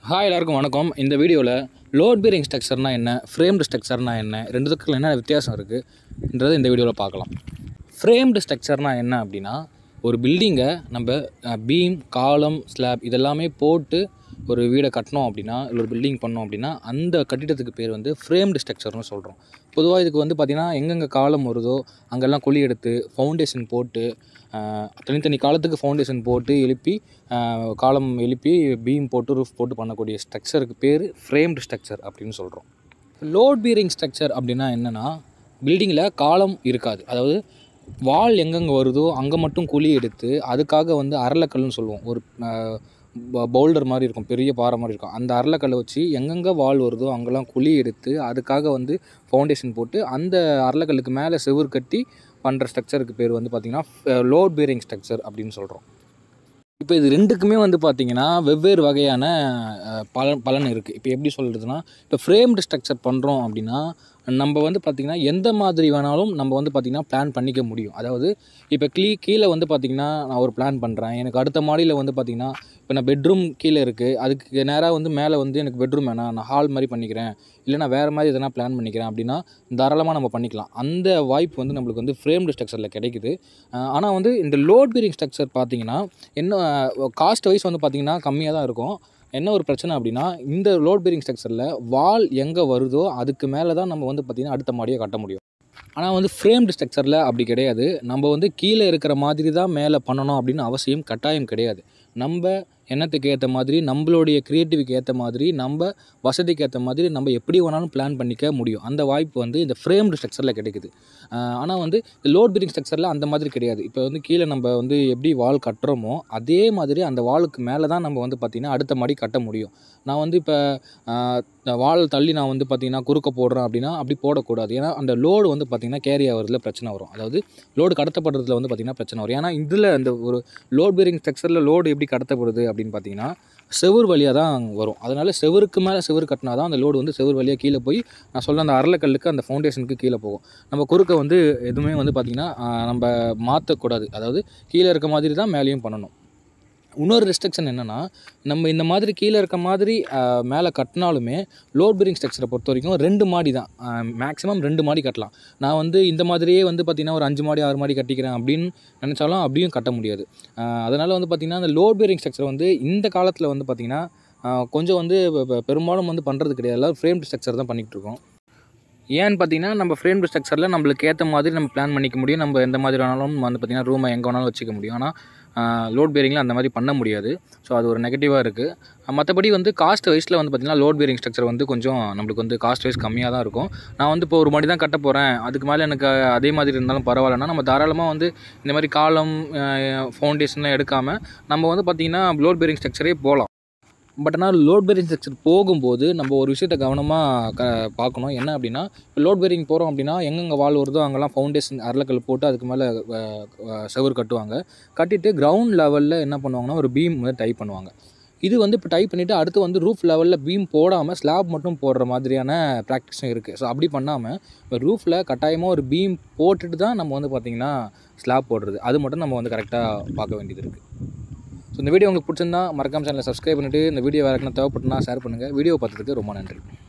hi எல்லாருக்கும் வணக்கம் இந்த வீடியோவில் லோட் பேரிங் ஸ்ட்ரக்சர்னா என்ன ஃப்ரேம்டு ஸ்ட்ரக்சர்னா என்ன ரெண்டுத்துக்கும் என்ன வித்தியாசம் இருக்குன்றதை இந்த வீடியோவில் பார்க்கலாம் ஃப்ரேம்டு ஸ்ட்ரக்சர்னா என்ன அப்படின்னா ஒரு பில்டிங்கை நம்ம பீம் காலம் ஸ்லாப் இதெல்லாமே போட்டு ஒரு வீடை கட்டினோம் அப்படின்னா இல்லை ஒரு பில்டிங் பண்ணோம் அப்படின்னா அந்த கட்டிடத்துக்கு பேர் வந்து ஃப்ரேம்டு ஸ்ட்ரக்சர்னு சொல்கிறோம் பொதுவாக இதுக்கு வந்து பார்த்திங்கன்னா எங்கெங்கே காலம் வருதோ அங்கெல்லாம் குழி எடுத்து ஃபவுண்டேஷன் போட்டு ஆஹ், தனித்தனி காலத்துக்கு ஃபவுண்டேஷன் போட்டு எழுப்பி ஆஹ், காலம் எழுப்பி பீம் போட்டு ரூஃப் போட்டு பண்ணக்கூடிய ஸ்ட்ரக்சருக்கு பேர் ஃப்ரேம்டு ஸ்ட்ரக்சர் அப்படின்னு சொல்கிறோம் லோட் பீரிங் ஸ்ட்ரக்சர் அப்படின்னா என்னென்னா பில்டிங்கில் காலம் இருக்காது அதாவது வால் எங்கெங்கே வருதோ அங்கே மட்டும் குழி எடுத்து அதுக்காக வந்து அரளக்கல்லுன்னு சொல்லுவோம் ஒரு பவுல்டர் மாதிரி இருக்கும் பெரிய பாறை மாதிரி இருக்கும் அந்த அரளக்கல்லை வச்சு எங்கெங்கே வால் வருதோ அங்கெல்லாம் குழி எடுத்து அதுக்காக வந்து ஃபவுண்டேஷன் போட்டு அந்த அரளக்கல்லுக்கு மேலே செவுர் கட்டி பண்ணுற ஸ்ட்ரக்சருக்கு பேர் வந்து பார்த்திங்கன்னா லோட் பேரிங் ஸ்ட்ரக்சர் அப்படின்னு சொல்கிறோம் இப்போ இது ரெண்டுக்குமே வந்து பார்த்தீங்கன்னா வெவ்வேறு வகையான அஹ், பலன் பலன் இருக்குது இப்போ எப்படி சொல்கிறதுனா இப்போ ஃப்ரேம்டு ஸ்ட்ரக்சர் பண்ணுறோம் அப்படின்னா நம்ம வந்து பார்த்திங்கன்னா எந்த மாதிரி வேணாலும் நம்ம வந்து பார்த்திங்கன்னா பிளான் பண்ணிக்க முடியும் அதாவது இப்போ க்ளீ கீழே வந்து பார்த்திங்கன்னா நான் ஒரு பிளான் பண்ணுறேன் எனக்கு அடுத்த மாடியில் வந்து பார்த்திங்கன்னா இப்போ நான் பெட்ரூம் கீழே இருக்குது அதுக்கு நேராக வந்து மேலே வந்து எனக்கு பெட்ரூம் வேணாம் நான் ஹால் மாதிரி பண்ணிக்கிறேன் இல்லை நான் வேறு மாதிரி எதனா பிளான் பண்ணிக்கிறேன் அப்படின்னா தாராளமாக நம்ம பண்ணிக்கலாம் அந்த வாய்ப்பு வந்து நம்மளுக்கு வந்து ஃப்ரேம்டு ஸ்ட்ரக்சரில் கிடைக்குது ஆனால் வந்து இந்த லோட் பீரிங் ஸ்ட்ரக்சர் பார்த்தீங்கன்னா என்ன காஸ்ட் வைஸ் வந்து பார்த்தீங்கன்னா கம்மியாக தான் இருக்கும் என்ன ஒரு பிரச்சனை அப்படின்னா இந்த லோட் பேரிங் ஸ்ட்ரக்சரில் வால் எங்கே வருதோ அதுக்கு மேலே தான் நம்ம வந்து பார்த்திங்கன்னா அடுத்த மாடியை கட்ட முடியும் ஆனால் வந்து ஃப்ரேம்டு ஸ்ட்ரக்சரில் அப்படி கிடையாது நம்ம வந்து கீழே இருக்கிற மாதிரி தான் மேலே பண்ணணும் அப்படின்னு அவசியம் கட்டாயம் கிடையாது நம்ம எண்ணத்துக்கு ஏற்ற மாதிரி நம்மளுடைய க்ரியேட்டிவிக்கு ஏற்ற மாதிரி நம்ம வசதிக்கு ஏற்ற மாதிரி நம்ம எப்படி வேணாலும் பிளான் பண்ணிக்க முடியும் அந்த வாய்ப்பு வந்து இந்த ஃப்ரேம்டு ஸ்ட்ரக்சரில் கிடைக்குது ஆனால் வந்து லோட் பீரிங் ஸ்ட்ரக்சரில் அந்த மாதிரி கிடையாது இப்போ வந்து கீழே நம்ம வந்து எப்படி வால் கட்டுறோமோ அதே மாதிரி அந்த வாலுக்கு மேலே தான் நம்ம வந்து பார்த்திங்கன்னா அடுத்த மாடி கட்ட முடியும் நான் வந்து இப்போ வால் தள்ளி நான் வந்து பார்த்திங்கன்னா குறுக்க போடுறேன் அப்படின்னா அப்படி போடக்கூடாது ஏன்னா அந்த லோடு வந்து பார்த்திங்கன்னா கேரி ஆகிறதுல பிரச்சனை வரும் அதாவது லோடு கடத்தப்படுறதுல வந்து பார்த்திங்கன்னா பிரச்சனை வரும் ஏன்னா இதில் அந்த ஒரு லோட் பேரிங் ஸ்ட்ரக்சரில் லோடு எப்படி கடத்தப்படுது அப்படின்னு பார்த்தீங்கன்னா செவுர் வழியாக தான் வரும் அதனால் செவருக்கு மேலே செவுரு கட்டினா தான் அந்த லோடு வந்து செவுர் வழியாக கீழே போய் நான் சொல்ல அந்த அரளக்கல்லுக்கு அந்த ஃபவுண்டேஷனுக்கு கீழே போகும் நம்ம குறுக்க வந்து எதுவுமே வந்து பார்த்திங்கன்னா ஆஹ், நம்ம மாற்றக்கூடாது அதாவது கீழே இருக்க மாதிரி தான் மேலேயும் பண்ணணும் இன்னொரு ரெஸ்ட்ரிக்ஷன் என்னென்னா நம்ம இந்த மாதிரி கீழே இருக்க மாதிரி ஆஹ், மேலே கட்டினாலுமே லோட் பீரிங் ஸ்ட்ரக்சரை பொறுத்த வரைக்கும் ரெண்டு மாடி தான் மேக்ஸிமம் ரெண்டு மாடி கட்டலாம் நான் வந்து இந்த மாதிரியே வந்து பார்த்திங்கன்னா ஒரு அஞ்சு மாடி ஆறு மாடி கட்டிக்கிறேன் அப்படின்னு நினச்சாலும் அப்படியும் கட்ட முடியாது அதனால் வந்து பார்த்திங்கன்னா அந்த லோட் பீரிங் ஸ்ட்ரக்சர் வந்து இந்த காலத்தில் வந்து பார்த்திங்கன்னா ஆஹ், கொஞ்சம் வந்து பெ- பெ- பெரும்பாலும் வந்து பண்ணுறது கிடையாது எல்லாம் ஃப்ரேம் ஸ்ட்ரக்சர் தான் பண்ணிகிட்டு இருக்கோம் ஏன்னு பார்த்தீங்கன்னா நம்ம ஃப்ரேம் ஸ்ட்ரக்சரில் நம்மளுக்கு ஏற்ற மாதிரி நம்ம பிளான் பண்ணிக்க முடியும் நம்ம எந்த மாதிரி வேணாலும் வந்து பார்த்திங்கன்னா ரூமை எங்கே வேணாலும் வச்சுக்க முடியும் ஆனால் லோட் பேரிங்கில் அந்த மாதிரி பண்ண முடியாது ஸோ அது ஒரு நெகட்டிவாக இருக்குது மற்றபடி வந்து காஸ்ட் வைஸில் வந்து பார்த்திங்கன்னா லோட் பேரிங் ஸ்ட்ரக்சர் வந்து கொஞ்சம் நம்மளுக்கு வந்து காஸ்ட் வைஸ் கம்மியாக தான் இருக்கும் நான் வந்து இப்போ ஒரு மாடி தான் கட்ட போகிறேன் அதுக்கு மேலே எனக்கு அதே மாதிரி இருந்தாலும் பரவாயில்லன்னா நம்ம தாராளமாக வந்து இந்த மாதிரி காலம் ஃபவுண்டேஷன்லாம் எடுக்காமல் நம்ம வந்து பார்த்திங்கன்னா லோட் பேரிங் ஸ்ட்ரக்சரே போகலாம் பட் ஆனால் லோட் பேரிங் ஸ்ட்ரக்சர் போகும்போது நம்ம ஒரு விஷயத்தை கவனமாக க பார்க்கணும் என்ன அப்படின்னா இப்போ லோட் பேரிங் போகிறோம் அப்படின்னா எங்கெங்கே வால் வருதோ அங்கெல்லாம் ஃபவுண்டேஷன் அரளக்கல் போட்டு அதுக்கு மேலே செவர் கட்டுவாங்க கட்டிட்டு கிரவுண்ட் லெவலில் என்ன பண்ணுவாங்கன்னா ஒரு பீம் வந்து டைப் பண்ணுவாங்க இது வந்து இப்போ டைப் பண்ணிவிட்டு அடுத்து வந்து ரூஃப் லெவலில் பீம் போடாமல் ஸ்லாப் மட்டும் போடுற மாதிரியான ப்ராக்டிஸும் இருக்குது ஸோ அப்படி பண்ணாமல் இப்போ ரூஃபில் கட்டாயமாக ஒரு பீம் போட்டுட்டு தான் நம்ம வந்து பார்த்திங்கன்னா ஸ்லாப் போடுறது அது மட்டும் நம்ம வந்து கரெக்டாக பார்க்க வேண்டியது இருக்குது ஸோ இந்த வீடியோ உங்களுக்கு பிடிச்சிருந்தா மறக்காம சேனலை சப்ஸ்கிரைப் பண்ணிவிட்டு இந்த வீடியோ வேறு தேவைப்பட்டுனா ஷேர் பண்ணுங்கள் வீடியோ பார்த்ததுக்கு ரொம்ப நன்றி